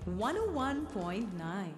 101.9.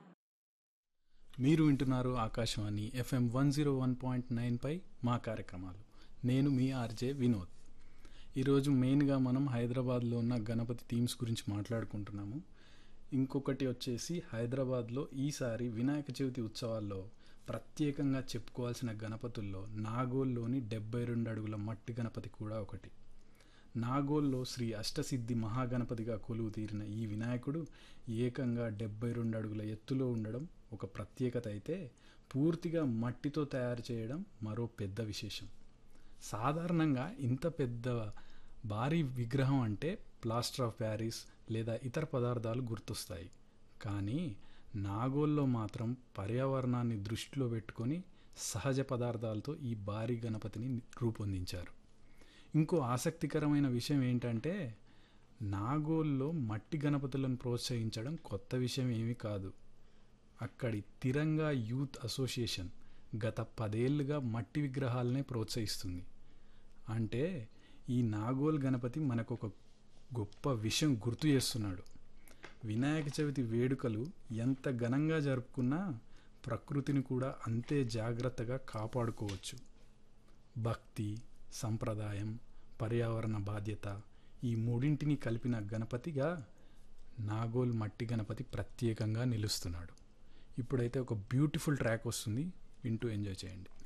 మీరు వింటున్నారు Akashvani FM one zero one point nine పై మా కార్యక్రమాలు నేను మీ ఆర్జే వినోద్ ఈరోజు మెయిన్గా మనం హైదరాబాద్లో ఉన్న గణపతి థీమ్స్ గురించి మాట్లాడుకుంటున్నాము ఇంకొకటి వచ్చేసి హైదరాబాద్లో ఈసారి వినాయక చవితి ఉత్సవాల్లో ప్రత్యేకంగా చెప్పుకోవాల్సిన గణపతుల్లో నాగోల్లోని డెబ్బై రెండు అడుగుల మట్టి గణపతి కూడా ఒకటి నాగోల్లో శ్రీ అష్టసిద్ధి మహాగణపతిగా కొలువు తీరిన ఈ వినాయకుడు ఏకంగా డెబ్బై రెండు అడుగుల ఎత్తులో ఉండడం ఒక ప్రత్యేకత అయితే పూర్తిగా మట్టితో తయారు చేయడం మరో పెద్ద విశేషం సాధారణంగా ఇంత పెద్ద భారీ విగ్రహం అంటే ప్లాస్టర్ ఆఫ్ ప్యారిస్ లేదా ఇతర పదార్థాలు గుర్తొస్తాయి కానీ నాగోల్లో మాత్రం పర్యావరణాన్ని దృష్టిలో పెట్టుకొని సహజ పదార్థాలతో ఈ భారీ గణపతిని రూపొందించారు ఇంకో ఆసక్తికరమైన విషయం ఏంటంటే నాగోల్లో మట్టి గణపతులను ప్రోత్సహించడం కొత్త విషయం ఏమీ కాదు అక్కడి తిరంగా యూత్ అసోసియేషన్ గత పదేళ్లుగా మట్టి విగ్రహాలనే ప్రోత్సహిస్తుంది అంటే ఈ నాగోల్ గణపతి మనకు ఒక గొప్ప విషయం గుర్తు చేస్తున్నాడు వినాయక చవితి వేడుకలు ఎంత ఘనంగా జరుపుకున్నా ప్రకృతిని కూడా అంతే జాగ్రత్తగా కాపాడుకోవచ్చు భక్తి సంప్రదాయం పర్యావరణ బాధ్యత ఈ మూడింటిని కలిపిన గణపతిగా నాగోల్ మట్టి గణపతి ప్రత్యేకంగా నిలుస్తున్నాడు ఇప్పుడైతే ఒక బ్యూటిఫుల్ ట్రాక్ వస్తుంది వింటూ ఎంజాయ్ చేయండి